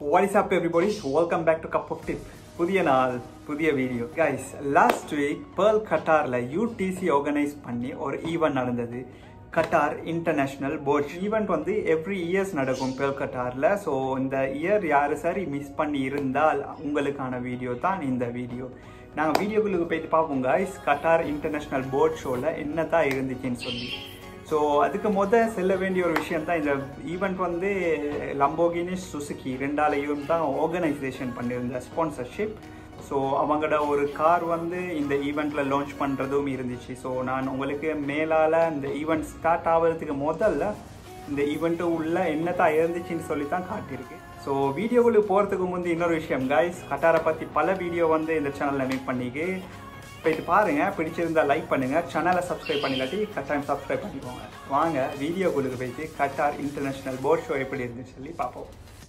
What is up everybody? Welcome back to Cup of Tip. புதிய நாள் புதிய video guys last week Pearl கட்டாரில் UDC organise பண்ணி ஒரு ஈவெண்ட் நடந்தது கட்டார் இன்டர்நேஷ்னல் போட் ஈவெண்ட் வந்து எவ்ரி இயர்ஸ் நடக்கும் பேர்ல் கட்டாரில் ஸோ இந்த இயர் யார் சரி மிஸ் பண்ணி இருந்தால் உங்களுக்கான வீடியோ தான் இந்த வீடியோ நாங்கள் வீடியோக்குள்ளுக்கு போயிட்டு பார்ப்போம் கைஸ் கட்டார் இன்டர்நேஷ்னல் போட் ஷோவில் என்ன தான் இருந்துச்சுன்னு சொல்லி ஸோ அதுக்கு முத செல்ல வேண்டிய ஒரு விஷயம் தான் இந்த ஈவெண்ட் வந்து லம்போகினி சுசுகி ரெண்டாலையும் தான் ஆர்கனைசேஷன் பண்ணியிருந்த ஸ்பான்சர்ஷிப் ஸோ அவங்களோட ஒரு கார் வந்து இந்த ஈவெண்ட்டில் லான்ச் பண்ணுறதும் இருந்துச்சு ஸோ நான் உங்களுக்கு மேலால் இந்த ஈவெண்ட் ஸ்டார்ட் ஆகிறதுக்கு முதல்ல இந்த ஈவெண்ட்டு உள்ள என்ன தான் இருந்துச்சுன்னு சொல்லி தான் காட்டியிருக்கு ஸோ வீடியோக்குள்ளே போகிறதுக்கு முந்தைய இன்னொரு விஷயம் கைஸ் கட்டாரை பற்றி பல வீடியோ வந்து இந்த சேனலில் மேக் பண்ணிக்கு போயிட்டு பாருங்க பிடிச்சிருந்தா லைக் பண்ணுங்க சேனலை சப்ஸ்கிரைப் பண்ணிலாட்டி கட்டாயம் சப்ஸ்கிரைப் பண்ணிக்கோங்க வாங்க வீடியோக்குள்ளுக்கு போயிட்டு கட்டார் இன்டர்நேஷனல் போர்ட் ஷோ எப்படி இருந்துச்சு சொல்லி பார்ப்போம்